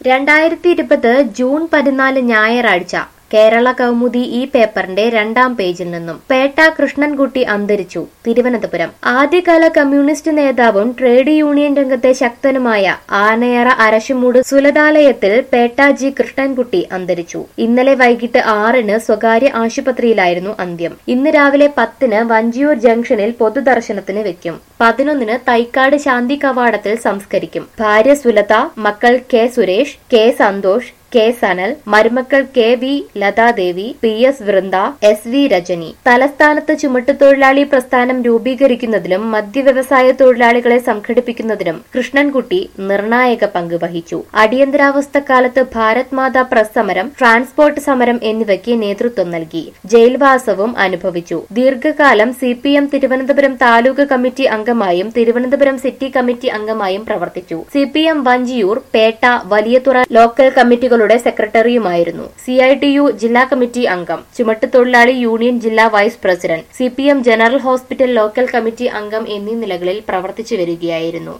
രണ്ടായിരത്തി ഇരുപത് ജൂൺ പതിനാല് ഞായറാഴ്ച കേരള കൗമുദി ഈ പേപ്പറിന്റെ രണ്ടാം പേജിൽ നിന്നും പേട്ട കൃഷ്ണൻകുട്ടി അന്തരിച്ചു തിരുവനന്തപുരം ആദ്യകാല കമ്മ്യൂണിസ്റ്റ് നേതാവും ട്രേഡ് യൂണിയൻ രംഗത്തെ ശക്തനുമായ ആനയറ അരശുമൂട് സുലതാലയത്തിൽ പേട്ട ജി കൃഷ്ണൻകുട്ടി അന്തരിച്ചു ഇന്നലെ വൈകിട്ട് ആറിന് സ്വകാര്യ ആശുപത്രിയിലായിരുന്നു അന്ത്യം ഇന്ന് രാവിലെ പത്തിന് വഞ്ചിയൂർ ജംഗ്ഷനിൽ പൊതുദർശനത്തിന് വെക്കും പതിനൊന്നിന് തൈക്കാട് ശാന്തി കവാടത്തിൽ സംസ്കരിക്കും ഭാര്യ സുലത മക്കൾ K Suresh K Santhosh K Sanal മരുമക്കൾ K V Lathadevi P S Vrinda S V Rajani തലസ്ഥാനത്ത് ചുമട്ടുതൊഴിലാളി പ്രസ്ഥാനം രൂപീകരിക്കുന്നതിലും മദ്യവ്യവസായ തൊഴിലാളികളെ സംഘടിപ്പിക്കുന്നതിനും കൃഷ്ണൻകുട്ടി നിർണായക പങ്ക് വഹിച്ചു അടിയന്തരാവസ്ഥ കാലത്ത് ഭാരത് മാതാ പ്രസ് സമരം ട്രാൻസ്പോർട്ട് സമരം എന്നിവയ്ക്ക് നേതൃത്വം നൽകി ജയിൽവാസവും അനുഭവിച്ചു ദീർഘകാലം C P M Thiruvananthapuram taluk committee അംഗമായും തിരുവനന്തപുരം സിറ്റി കമ്മിറ്റി അംഗമായും പ്രവർത്തിച്ചു C P M Vanchiyoor Pettah Valiyathura local കമ്മിറ്റികളുടെ സെക്രട്ടറിയുമായിരുന്നു സി ഐ ടി യു ജില്ലാ കമ്മിറ്റി അംഗം ചുമട്ടുതൊഴിലാളി യൂണിയൻ ജില്ലാ vice president C P M general hospital local committee അംഗം എന്നീ നിലകളിൽ പ്രവർത്തിച്ചു വരികയായിരുന്നു